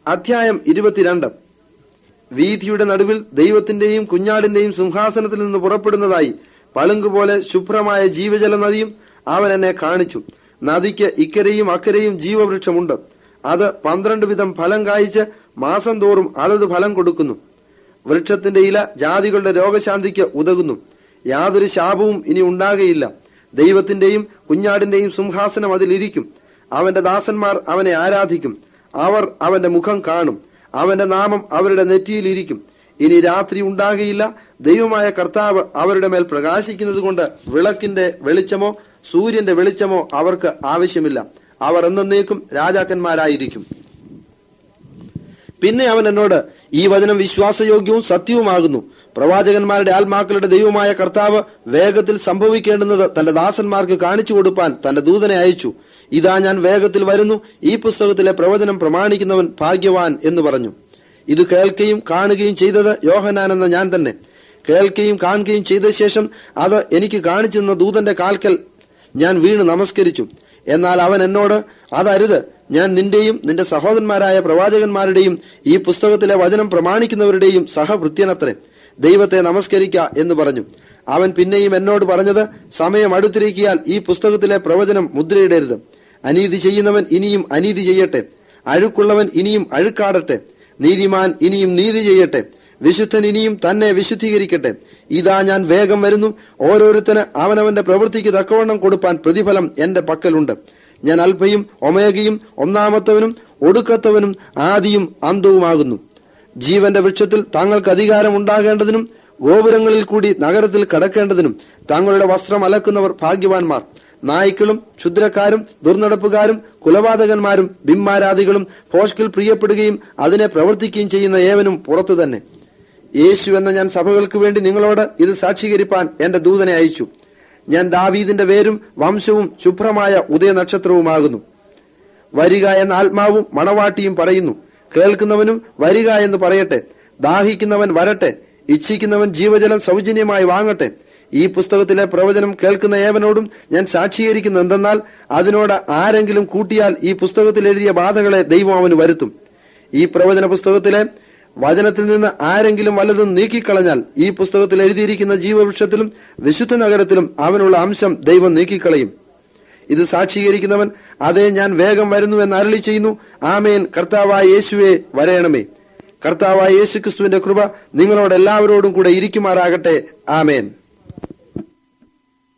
അധ്യായം ഇരുപത്തിരണ്ട് വീഥിയുടെ നടുവിൽ ദൈവത്തിന്റെയും കുഞ്ഞാടിന്റെയും സിംഹാസനത്തിൽ നിന്ന് പുറപ്പെടുന്നതായി പളുങ്കുപോലെ ശുഭ്രമായ ജീവജല നദിയും അവൻ എന്നെ കാണിച്ചു നദിക്ക് ഇക്കരയും അക്കരയും ജീവവൃക്ഷമുണ്ട് അത് പന്ത്രണ്ട് വിധം ഫലം കായ്ച്ച് മാസം തോറും അതത് ഫലം കൊടുക്കുന്നു വൃക്ഷത്തിന്റെ ഇല ജാതികളുടെ രോഗശാന്തിക്ക് ഉതകുന്നു യാതൊരു ശാപവും ഇനി ഉണ്ടാകയില്ല ദൈവത്തിന്റെയും കുഞ്ഞാടിന്റെയും സിംഹാസനം അതിലിരിക്കും അവന്റെ ദാസന്മാർ അവനെ ആരാധിക്കും അവർ അവന്റെ മുഖം കാണും അവന്റെ നാമം അവരുടെ നെറ്റിയിലിരിക്കും ഇനി രാത്രി ഉണ്ടാകയില്ല ദൈവമായ കർത്താവ് അവരുടെ മേൽ പ്രകാശിക്കുന്നത് കൊണ്ട് വിളക്കിന്റെ വെളിച്ചമോ സൂര്യന്റെ വെളിച്ചമോ അവർക്ക് ആവശ്യമില്ല അവർ എന്നേക്കും രാജാക്കന്മാരായിരിക്കും പിന്നെ അവൻ എന്നോട് ഈ വചനം വിശ്വാസയോഗ്യവും സത്യവുമാകുന്നു പ്രവാചകന്മാരുടെ ആത്മാക്കളുടെ ദൈവമായ കർത്താവ് വേഗത്തിൽ സംഭവിക്കേണ്ടുന്നത് തന്റെ ദാസന്മാർക്ക് കാണിച്ചു കൊടുപ്പാൻ തന്റെ ദൂതനെ അയച്ചു ഇതാ ഞാൻ വേഗത്തിൽ വരുന്നു ഈ പുസ്തകത്തിലെ പ്രവചനം പ്രമാണിക്കുന്നവൻ ഭാഗ്യവാൻ എന്ന് പറഞ്ഞു ഇത് കേൾക്കുകയും കാണുകയും ചെയ്തത് യോഹനാൻ എന്ന ഞാൻ തന്നെ കേൾക്കുകയും കാണുകയും ചെയ്ത ശേഷം അത് എനിക്ക് കാണിച്ചു തന്ന ദൂതന്റെ കാൽക്കൽ ഞാൻ വീണ് നമസ്കരിച്ചു എന്നാൽ അവൻ എന്നോട് അതരുത് ഞാൻ നിന്റെയും നിന്റെ സഹോദരന്മാരായ പ്രവാചകന്മാരുടെയും ഈ പുസ്തകത്തിലെ വചനം പ്രമാണിക്കുന്നവരുടെയും സഹഭൃത്യനത്രേ ദൈവത്തെ നമസ്കരിക്ക എന്ന് പറഞ്ഞു അവൻ പിന്നെയും എന്നോട് പറഞ്ഞത് സമയം അടുത്തിരിക്കിയാൽ ഈ പുസ്തകത്തിലെ പ്രവചനം മുദ്രയിടരുത് അനീതി ചെയ്യുന്നവൻ ഇനിയും അനീതി ചെയ്യട്ടെ അഴുക്കുള്ളവൻ ഇനിയും അഴുക്കാടട്ടെ നീതിമാൻ ഇനിയും നീതി ചെയ്യട്ടെ വിശുദ്ധൻ ഇനിയും തന്നെ വിശുദ്ധീകരിക്കട്ടെ ഇതാ ഞാൻ വേഗം വരുന്നു ഓരോരുത്തന് അവനവന്റെ പ്രവൃത്തിക്ക് തക്കവണ്ണം കൊടുപ്പാൻ പ്രതിഫലം എന്റെ പക്കലുണ്ട് ഞാൻ അല്പയും ഒമേഗയും ഒന്നാമത്തവനും ഒടുക്കത്തവനും ആദിയും അന്തവുമാകുന്നു ജീവന്റെ വൃക്ഷത്തിൽ താങ്കൾക്ക് അധികാരം ഉണ്ടാകേണ്ടതിനും ഗോപുരങ്ങളിൽ കൂടി നഗരത്തിൽ കടക്കേണ്ടതിനും തങ്ങളുടെ വസ്ത്രം അലക്കുന്നവർ ഭാഗ്യവാന്മാർ നായ്ക്കളും ക്ഷുദ്രക്കാരും ദുർനടപ്പുകാരും കുലപാതകന്മാരും ബിംബാരാധികളും ഭോഷ്കിൽ പ്രിയപ്പെടുകയും അതിനെ പ്രവർത്തിക്കുകയും ചെയ്യുന്ന ഏവനും പുറത്തു തന്നെ യേശു എന്ന ഞാൻ സഭകൾക്ക് വേണ്ടി നിങ്ങളോട് ഇത് സാക്ഷീകരിപ്പാൻ എന്റെ ദൂതനെ അയച്ചു ഞാൻ ദാവീദിന്റെ വേരും വംശവും ശുഭ്രമായ ഉദയനക്ഷത്രവുമാകുന്നു വരിക എന്ന ആത്മാവും മണവാട്ടിയും പറയുന്നു കേൾക്കുന്നവനും വരിക എന്ന് പറയട്ടെ ദാഹിക്കുന്നവൻ വരട്ടെ ഇച്ഛിക്കുന്നവൻ ജീവജലം സൗജന്യമായി വാങ്ങട്ടെ ഈ പുസ്തകത്തിലെ പ്രവചനം കേൾക്കുന്ന ഏവനോടും ഞാൻ സാക്ഷീകരിക്കുന്ന എന്തെന്നാൽ അതിനോട് ആരെങ്കിലും കൂട്ടിയാൽ ഈ പുസ്തകത്തിൽ എഴുതിയ ബാധകളെ ദൈവം അവന് വരുത്തും ഈ പ്രവചന പുസ്തകത്തിലെ വചനത്തിൽ നിന്ന് ആരെങ്കിലും വല്ലതും നീക്കിക്കളഞ്ഞാൽ ഈ പുസ്തകത്തിൽ എഴുതിയിരിക്കുന്ന ജീവവൃക്ഷത്തിലും വിശുദ്ധ നഗരത്തിലും അവനുള്ള അംശം ദൈവം നീക്കിക്കളയും ഇത് സാക്ഷീകരിക്കുന്നവൻ അതേ ഞാൻ വേഗം വരുന്നു എന്ന് അരളി ചെയ്യുന്നു ആമേൻ കർത്താവായ യേശുവെ വരയണമേ കർത്താവായ യേശു ക്രിസ്തുവിന്റെ കൃപ നിങ്ങളോട് എല്ലാവരോടും കൂടെ ഇരിക്കുമാറാകട്ടെ ആമേൻ